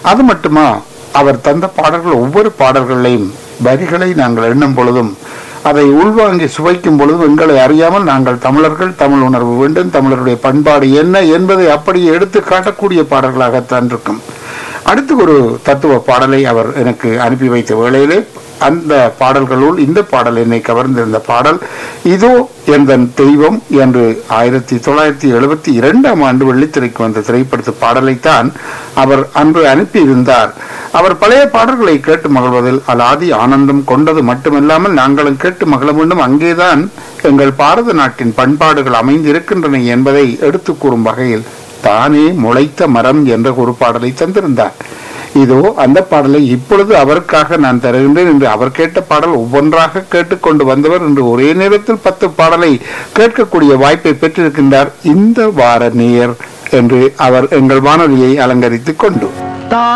அது மட்டுமா அவர் தந்த பாடல்கள் ஒவ்வொரு பாடல்களையும் வரிகளை நாங்கள் எண்ணும் பொழுதும் அதை உள்வாங்கி சுவைக்கும் பொழுதும் எங்களை அறியாமல் நாங்கள் தமிழர்கள் தமிழ் உணர்வு வேண்டும் தமிழருடைய பண்பாடு என்ன என்பதை அப்படியே எடுத்து காட்டக்கூடிய பாடல்களாகத்தான் இருக்கும் அடுத்து ஒரு தத்துவ பாடலை அவர் எனக்கு அனுப்பி வைத்த வேளையிலே அந்த பாடல்களுள் இந்த பாடல் என்னை கவர்ந்திருந்த பாடல் இதோ எந்தன் தெய்வம் என்று ஆயிரத்தி தொள்ளாயிரத்தி எழுபத்தி இரண்டாம் ஆண்டு வெள்ளித்திரைக்கு வந்த திரைப்படத்து பாடலைத்தான் அவர் அன்று அனுப்பியிருந்தார் அவர் பழைய பாடல்களை கேட்டு மகிழ்வதில் அலாதி ஆனந்தம் கொண்டது மட்டுமல்லாமல் நாங்களும் கேட்டு மகிழ வேண்டும் அங்கேதான் எங்கள் பாரத நாட்டின் பண்பாடுகள் அமைந்திருக்கின்றன என்பதை எடுத்துக் கூறும் வகையில் தானே முளைத்த மரம் என்ற ஒரு பாடலை தந்திருந்தார் இதோ அந்த பாடலை இப்பொழுது அவருக்காக நான் தருகின்றேன் என்று அவர் கேட்ட பாடல் ஒவ்வொன்றாக கேட்டுக்கொண்டு வந்தவர் என்று ஒரே நேரத்தில் பத்து பாடலை கேட்கக்கூடிய வாய்ப்பை பெற்றிருக்கின்றார் இந்த வார நேயர் என்று அவர் எங்கள் வானொலியை அலங்கரித்துக் கொண்டு